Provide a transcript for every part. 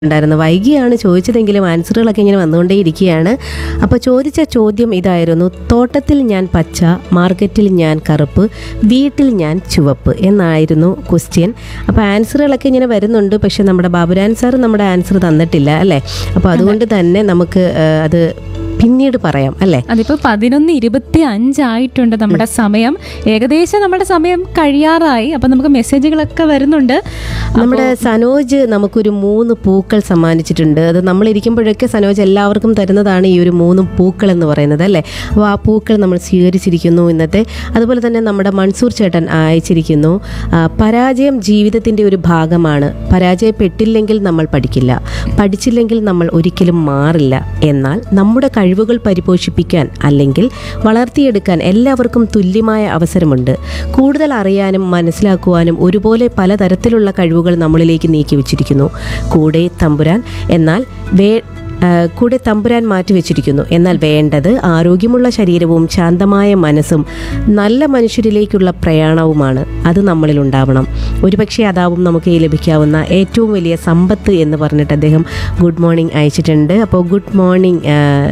ഉണ്ടായിരുന്നു വൈകിയാണ് ചോദിച്ചതെങ്കിലും ആൻസറുകളൊക്കെ ഇങ്ങനെ വന്നുകൊണ്ടേയിരിക്കുകയാണ് അപ്പോൾ ചോദിച്ച ചോദ്യം ഇതായിരുന്നു തോട്ടത്തിൽ ഞാൻ പച്ച മാർക്കറ്റിൽ ഞാൻ കറുപ്പ് വീട്ടിൽ ഞാൻ ചുവപ്പ് എന്നായിരുന്നു ക്വസ്റ്റ്യൻ അപ്പോൾ ആൻസറുകളൊക്കെ ഇങ്ങനെ വരുന്നുണ്ട് പക്ഷെ നമ്മുടെ ബാബുരാൻ സാർ നമ്മുടെ ആൻസർ തന്നിട്ടില്ല അല്ലേ അപ്പോൾ അതുകൊണ്ട് തന്നെ നമുക്ക് ആ, അത് പിന്നീട് പറയാം അല്ലേ അതിപ്പോ പതിനൊന്ന് ഇരുപത്തി അഞ്ചായിട്ടുണ്ട് നമ്മുടെ സമയം ഏകദേശം നമ്മുടെ സമയം കഴിയാറായി അപ്പൊ നമുക്ക് മെസ്സേജുകളൊക്കെ വരുന്നുണ്ട് നമ്മുടെ സനോജ് നമുക്കൊരു മൂന്ന് പൂക്കൾ സമ്മാനിച്ചിട്ടുണ്ട് അത് നമ്മൾ ഇരിക്കുമ്പോഴൊക്കെ സനോജ് എല്ലാവർക്കും തരുന്നതാണ് ഈ ഒരു മൂന്ന് പൂക്കൾ എന്ന് പറയുന്നത് അല്ലേ അപ്പോൾ ആ പൂക്കൾ നമ്മൾ സ്വീകരിച്ചിരിക്കുന്നു ഇന്നത്തെ അതുപോലെ തന്നെ നമ്മുടെ മൻസൂർ ചേട്ടൻ അയച്ചിരിക്കുന്നു ആ, പരാജയം ജീവിതത്തിൻ്റെ ഒരു ഭാഗമാണ് പരാജയപ്പെട്ടില്ലെങ്കിൽ നമ്മൾ പഠിക്കില്ല പഠിച്ചില്ലെങ്കിൽ നമ്മൾ ഒരിക്കലും മാറില്ല എന്നാൽ നമ്മുടെ കഴിവുകൾ പരിപോഷിപ്പിക്കാൻ അല്ലെങ്കിൽ വളർത്തിയെടുക്കാൻ എല്ലാവർക്കും തുല്യമായ അവസരമുണ്ട് കൂടുതൽ അറിയാനും മനസ്സിലാക്കുവാനും ഒരുപോലെ പലതരത്തിലുള്ള കഴിവുകൾ നമ്മളിലേക്ക് നീക്കി വെച്ചിരിക്കുന്നു കൂടെ തമ്പുരാൻ എന്നാൽ വേ ആ, കൂടെ തമ്പുരാൻ മാറ്റിവെച്ചിരിക്കുന്നു എന്നാൽ വേണ്ടത് ആരോഗ്യമുള്ള ശരീരവും ശാന്തമായ മനസ്സും നല്ല മനുഷ്യരിലേക്കുള്ള പ്രയാണവുമാണ് അത് നമ്മളിൽ ഉണ്ടാവണം ഒരുപക്ഷെ അതാവും നമുക്ക് ഈ ലഭിക്കാവുന്ന ഏറ്റവും വലിയ സമ്പത്ത് എന്ന് പറഞ്ഞിട്ട് അദ്ദേഹം ഗുഡ് മോർണിംഗ് അയച്ചിട്ടുണ്ട് അപ്പോൾ ഗുഡ് മോർണിംഗ്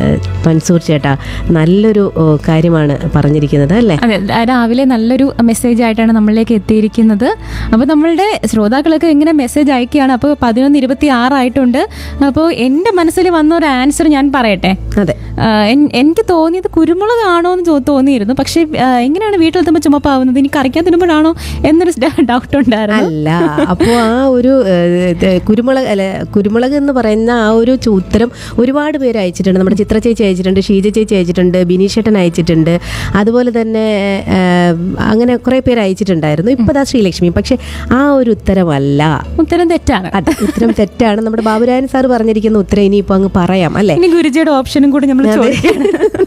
മൻസൂർ ചേട്ടാ നല്ലൊരു ഓ, കാര്യമാണ് പറഞ്ഞിരിക്കുന്നത് അല്ലേ അതെ രാവിലെ നല്ലൊരു മെസ്സേജ് ആയിട്ടാണ് നമ്മളിലേക്ക് എത്തിയിരിക്കുന്നത് അപ്പോൾ നമ്മളുടെ ശ്രോതാക്കളൊക്കെ ഇങ്ങനെ മെസ്സേജ് അയക്കുകയാണ് അപ്പോൾ പതിനൊന്ന് ഇരുപത്തി ആറായിട്ടുണ്ട് അപ്പോൾ എൻ്റെ മനസ്സിൽ വന്ന ഒരു ആൻസർ ഞാൻ പറയട്ടെ അതെ ആ, എൻ- എനിക്ക് തോന്നിയത് കുരുമുളക് ആണോ എന്ന് ചോ- തോന്നിയിരുന്നു പക്ഷേ ആ, എങ്ങനെയാണ് വീട്ടിലെത്തുമ്പോൾ ചുമപ്പാവുന്നത് എനിക്ക് കറിക്കാൻ തിരുമ്പോഴാണോ എന്നൊരു ഡൗട്ട് ഉണ്ടായിരുന്നു അല്ല അപ്പോൾ ആ ഒരു ഏഹ്, ഇത് കുരുമുളക് അല്ല കുരുമുളക് എന്ന് പറയുന്ന ആ ഒരു ചു- ഉത്തരം ഒരുപാട് പേര് അയച്ചിട്ടുണ്ട് നമ്മുടെ ചിത്ര ചേച്ചി അയച്ചിട്ടുണ്ട് ഷീജ ചേച്ചി അയച്ചിട്ടുണ്ട് ബിനീഷേട്ടൻ അയച്ചിട്ടുണ്ട് അതുപോലെ തന്നെ ഏഹ്, അങ്ങനെ കുറേ പേര് അയച്ചിട്ടുണ്ടായിരുന്നു ഇപ്പോൾ ദാ ശ്രീലക്ഷ്മി പക്ഷെ ആ ഒരു ഉത്തരമല്ല ഉത്തരം തെറ്റാണ് അത് ഉത്തരം തെറ്റാണ് നമ്മുടെ ബാബുരായൻ സാർ പറഞ്ഞിരിക്കുന്ന ഉത്തരം ഇനിയിപ്പോൾ അങ്ങ് പറയാം അല്ലേ ഇനി ഗുരുജിയുടെ ഓപ്ഷനും കൂടി നമ്മൾ ചോദിക്കാം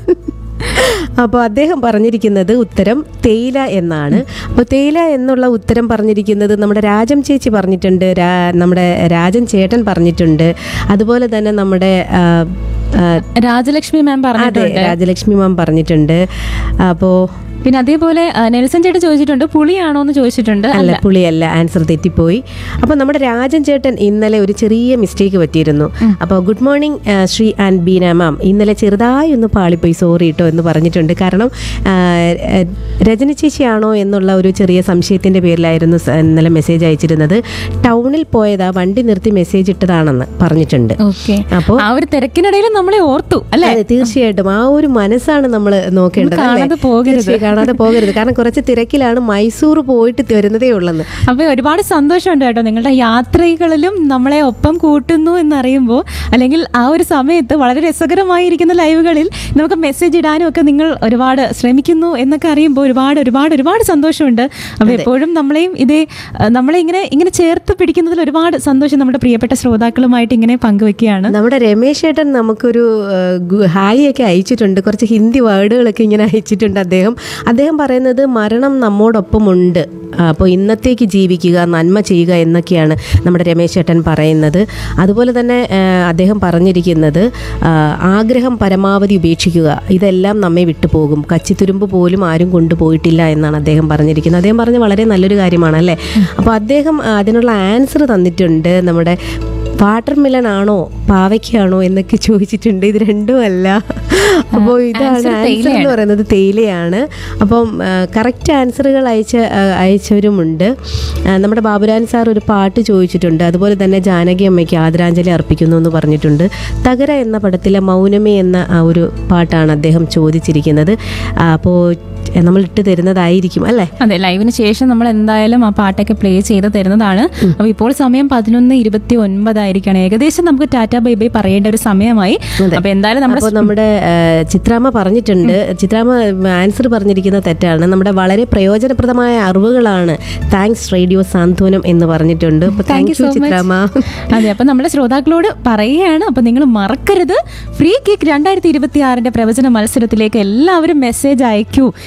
അപ്പോൾ അദ്ദേഹം പറഞ്ഞിരിക്കുന്നത് ഉത്തരം തേയില എന്നാണ് അപ്പോൾ തേയില എന്നുള്ള ഉത്തരം പറഞ്ഞിരിക്കുന്നത് നമ്മുടെ രാജം ചേച്ചി പറഞ്ഞിട്ടുണ്ട് രാ- നമ്മുടെ രാജൻ ചേട്ടൻ പറഞ്ഞിട്ടുണ്ട് അതുപോലെ തന്നെ നമ്മുടെ ആ, ആ, രാജലക്ഷ്മി മാം അതെ പറഞ്ഞിട്ടുണ്ട് രാജലക്ഷ്മി മാം പറഞ്ഞിട്ടുണ്ട് അപ്പോൾ പിന്നെ അതേപോലെ ആ, നെൽസൺ ചേട്ടൻ ചോദിച്ചിട്ടുണ്ട് പുളിയാണോ എന്ന് ചോദിച്ചിട്ടുണ്ട് അല്ല പുളിയല്ല ആൻസർ തെറ്റിപ്പോയി അപ്പോൾ നമ്മുടെ രാജൻ ചേട്ടൻ ഇന്നലെ ഒരു ചെറിയ മിസ്റ്റേക്ക് പറ്റിയിരുന്നു അപ്പോൾ ഗുഡ് മോർണിംഗ് ആ, ശ്രീ ആൻഡ് ബീന മാം ഇന്നലെ ചെറുതായി ഒന്ന് പാളിപ്പോയി സോറി കേട്ടോ എന്ന് പറഞ്ഞിട്ടുണ്ട് കാരണം ആ, ആ, രജനി ചേച്ചിയാണോ എന്നുള്ള ഒരു ചെറിയ സംശയത്തിൻ്റെ പേരിലായിരുന്നു സ- ഇന്നലെ മെസ്സേജ് അയച്ചിരുന്നത് ടൗണിൽ പോയതാ വണ്ടി നിർത്തി മെസ്സേജ് ഇട്ടതാണെന്ന് പറഞ്ഞിട്ടുണ്ട് ഓക്കെ അപ്പോൾ ആ ഒരു തിരക്കിനിടയിൽ നമ്മളെ ഓർത്തു അല്ലെ അതെ തീർച്ചയായിട്ടും ആ ഒരു മനസ്സാണ് നമ്മൾ നോക്കേണ്ടത് അല്ലേ? കാണാതെ പോകരുത്. തീർച്ചയായും കാണാതെ പോകരുത് കാരണം കുറച്ച് തിരക്കിലാണ് മൈസൂർ പോയിട്ട് വരുന്നതേ ഉള്ളെന്ന് അപ്പൊ ഒരുപാട് സന്തോഷമുണ്ട് കേട്ടോ നിങ്ങളുടെ യാത്രകളിലും നമ്മളെ ഒപ്പം കൂട്ടുന്നു എന്നറിയുമ്പോൾ അല്ലെങ്കിൽ ആ ഒരു സമയത്ത് വളരെ രസകരമായിരിക്കുന്ന ലൈവുകളിൽ നമുക്ക് മെസ്സേജ് ഇടാനും ഒക്കെ നിങ്ങൾ ഒരുപാട് ശ്രമിക്കുന്നു എന്നൊക്കെ അറിയുമ്പോൾ ഒരുപാട് ഒരുപാട് ഒരുപാട് സന്തോഷമുണ്ട് അപ്പൊ എപ്പോഴും നമ്മളെയും ഇതേ ആ, നമ്മളെ ഇങ്ങനെ ഇങ്ങനെ ചേർത്ത് പിടിക്കുന്നതിൽ ഒരുപാട് സന്തോഷം നമ്മുടെ പ്രിയപ്പെട്ട ശ്രോതാക്കളുമായിട്ട് ഇങ്ങനെ പങ്കുവെക്കുകയാണ് നമ്മുടെ രമേശ് ഏട്ടൻ നമുക്കൊരു ഏഹ്, ഗു- ഹായ് ഒക്കെ അയച്ചിട്ടുണ്ട് കുറച്ച് ഹിന്ദി വേർഡുകളൊക്കെ ഇങ്ങനെ അയച്ചിട്ടുണ്ട് അദ്ദേഹം അദ്ദേഹം പറയുന്നത് മരണം നമ്മോടൊപ്പമുണ്ട് അപ്പോൾ ഇന്നത്തേക്ക് ജീവിക്കുക നന്മ ചെയ്യുക എന്നൊക്കെയാണ് നമ്മുടെ രമേശ് ഏട്ടൻ പറയുന്നത് അതുപോലെ തന്നെ ഏഹ്, അദ്ദേഹം പറഞ്ഞിരിക്കുന്നത് ആ, ആഗ്രഹം പരമാവധി ഉപേക്ഷിക്കുക ഇതെല്ലാം നമ്മെ വിട്ടുപോകും കച്ചിത്തുരുമ്പ് പോലും ആരും കൊണ്ടുപോയിട്ടില്ല എന്നാണ് അദ്ദേഹം പറഞ്ഞിരിക്കുന്നത് അദ്ദേഹം പറഞ്ഞ വളരെ നല്ലൊരു കാര്യമാണ് അല്ലേ അപ്പോൾ അദ്ദേഹം ആ, അതിനുള്ള ആൻസർ തന്നിട്ടുണ്ട് നമ്മുടെ വാട്ടർ മിലൺ ആണോ പാവയ്ക്കാണോ എന്നൊക്കെ ചോദിച്ചിട്ടുണ്ട് ഇത് രണ്ടുമല്ല അപ്പോൾ ഇതാണ് answer ആൻസർ എന്ന് തേയിലയാണ്. പറയുന്നത് തേയിലയാണ് അപ്പം കറക്റ്റ് ആൻസറുകൾ അയച്ച ആ, അയച്ചവരുമുണ്ട് ആ, നമ്മുടെ ബാബുരാൻ സാർ ഒരു പാട്ട് ചോദിച്ചിട്ടുണ്ട് അതുപോലെ തന്നെ ജാനകി അമ്മയ്ക്ക് ആദരാഞ്ജലി അർപ്പിക്കുന്നു എന്ന് പറഞ്ഞിട്ടുണ്ട് തകര എന്ന പടത്തിലെ മൗനമേ എന്ന ആ ഒരു പാട്ടാണ് അദ്ദേഹം ചോദിച്ചിരിക്കുന്നത് ആ, അപ്പോൾ നമ്മൾ ഇട്ട് തരുന്നതായിരിക്കും അല്ലേ അതെ ലൈവിന് ശേഷം നമ്മൾ എന്തായാലും ആ പാട്ടൊക്കെ പ്ലേ ചെയ്ത് തരുന്നതാണ് അപ്പൊ ഇപ്പോൾ സമയം പതിനൊന്ന് ഇരുപത്തി ഒൻപതായിരിക്കണം ഏകദേശം നമുക്ക് ടാറ്റ ബൈ ബൈ പറയേണ്ട ഒരു സമയമായി അപ്പൊ എന്തായാലും നമ്മുടെ അപ്പോൾ നമ്മുടെ ആ, ചിത്രാമ്മ പറഞ്ഞിട്ടുണ്ട് ചിത്രാമ്മ ആൻസർ പറഞ്ഞിരിക്കുന്ന തെറ്റാണ് നമ്മുടെ വളരെ പ്രയോജനപ്രദമായ അറിവുകളാണ് താങ്ക്സ് റേഡിയോ സാന്ത്വനം എന്ന് പറഞ്ഞിട്ടുണ്ട് അപ്പോൾ thank you so much. Chithramma അതെ അപ്പൊ നമ്മുടെ ശ്രോതാക്കളോട് പറയുകയാണ് അപ്പൊ നിങ്ങൾ മറക്കരുത് ഫ്രീ കിക്ക് രണ്ടായിരത്തി ഇരുപത്തി ആറിന്റെ പ്രവചന മത്സരത്തിലേക്ക് എല്ലാവരും മെസ്സേജ് അയക്കൂ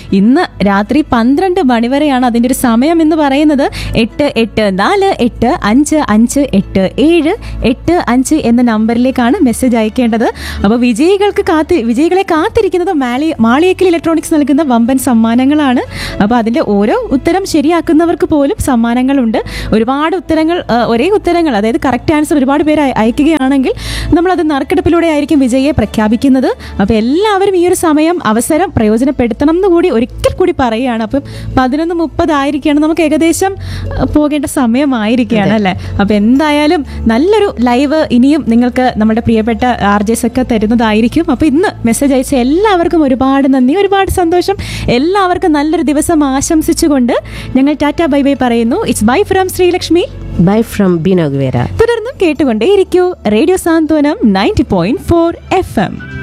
ഇന്ന് രാത്രി പന്ത്രണ്ട് മണിവരെയാണ് അതിൻ്റെ ഒരു സമയം എന്ന് പറയുന്നത് എട്ട് എട്ട് നാല് എട്ട് അഞ്ച് അഞ്ച് എട്ട് ഏഴ് എട്ട് അഞ്ച് എന്ന നമ്പറിലേക്കാണ് മെസ്സേജ് അയക്കേണ്ടത് അപ്പോൾ വിജയികൾക്ക് കാത്തി വിജയികളെ കാത്തിരിക്കുന്നത് മാളി മാളിയേക്കൽ ഇലക്ട്രോണിക്സ് നൽകുന്ന വമ്പൻ സമ്മാനങ്ങളാണ് അപ്പോൾ അതിൻ്റെ ഓരോ ഉത്തരം ശരിയാക്കുന്നവർക്ക് പോലും സമ്മാനങ്ങളുണ്ട് ഒരുപാട് ഉത്തരങ്ങൾ ആ, ഒരേ ഉത്തരങ്ങൾ അതായത് കറക്റ്റ് ആൻസർ ഒരുപാട് പേര് അയ- അയക്കുകയാണെങ്കിൽ നമ്മളത് നറുക്കെടുപ്പിലൂടെ ആയിരിക്കും വിജയിയെ പ്രഖ്യാപിക്കുന്നത് അപ്പോൾ എല്ലാവരും ഈ ഒരു സമയം അവസരം പ്രയോജനപ്പെടുത്തണം എന്ന് കൂടി ഒരിക്കൽ കൂടി പറയുകയാണ് അപ്പം പതിനൊന്ന് മുപ്പതായിരിക്കുകയാണ് നമുക്ക് ഏകദേശം ആ, പോകേണ്ട സമയമായിരിക്കുകയാണ് അല്ലേ അപ്പോൾ എന്തായാലും നല്ലൊരു ലൈവ് ഇനിയും നിങ്ങൾക്ക് നമ്മുടെ പ്രിയപ്പെട്ട ആർ ജെസ് ഒക്കെ തരുന്നതായിരിക്കും അപ്പോൾ ഇന്ന് മെസ്സേജ് അയച്ച എല്ലാവർക്കും ഒരുപാട് നന്ദി ഒരുപാട് സന്തോഷം എല്ലാവർക്കും നല്ലൊരു ദിവസം ആശംസിച്ചുകൊണ്ട് ഞങ്ങൾ ടാറ്റ ബൈ ബൈ പറയുന്നു it's bye from Sreelakshmi bye from ബിനോഗ്വേര തുടർന്നും കേട്ടുകൊണ്ടേയിരിക്കൂ radio Santhwanam ninety point four F M